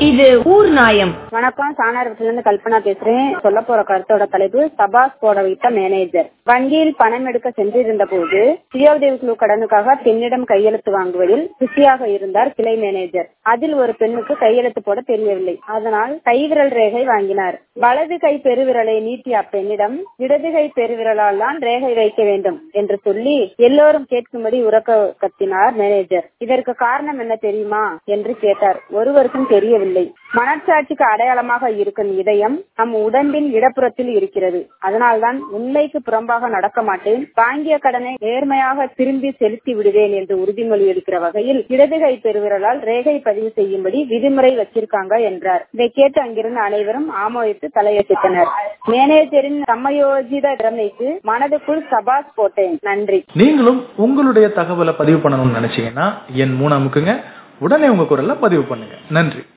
இது ஊர் நாயம் வணக்கம் சாணாரத்துல இருந்து கல்பனா பேசுறேன் சொல்ல போற கருத்தோட தலைப்பு சபாஸ் போட வைத்த மேனேஜர் வங்கியில் பணம் எடுக்க சென்றிருந்த போது சுயோதவி குழு கடனுக்காக பெண்ணிடம் கையெழுத்து வாங்குவதில் பிஸியாக இருந்தார் கிளை மேனேஜர் அதில் ஒரு பெண்ணுக்கு கையெழுத்து போட தெரியவில்லை அதனால் கைவிரல் ரேகை வாங்கினார் வலது கை பெருவிரலை நீட்டிய அப்பெண்ணிடம் இடது கை பெருவிரலால் தான் ரேகை வைக்க வேண்டும் என்று சொல்லி எல்லோரும் கேட்கும்படி உறக்க கத்தினார் மேனேஜர் இதற்கு காரணம் என்ன தெரியுமா என்று கேட்டார் ஒருவருக்கும் தெரியவில்லை மனச்சாட்சிக்கு அடையாளமாக இருக்கும் இதயம் நம் உடம்பின் இடப்புறத்தில் இருக்கிறது அதனால்தான் உண்மைக்கு புறம்பாக நடக்க மாட்டேன் வாங்கிய கடனை நேர்மையாக திரும்பி செலுத்தி விடுவேன் என்று உறுதிமொழி எடுக்கிற வகையில் இடது கை பெருவிரலால் ரேகை பதிவு செய்யும்படி விதிமுறை வச்சிருக்காங்க என்றார் இதை கேட்டு அங்கிருந்த அனைவரும் ஆமோதித்து தலையசித்தனர் மேனேஜரின் சமயோஜித திறமைக்கு மனதுக்குள் சபாஸ் போட்டேன் நன்றி நீங்களும் உங்களுடைய தகவலை பதிவு பண்ணணும்னு நினைச்சீங்கன்னா என் மூணு அமுக்குங்க உடனே உங்க குரல்ல பதிவு பண்ணுங்க நன்றி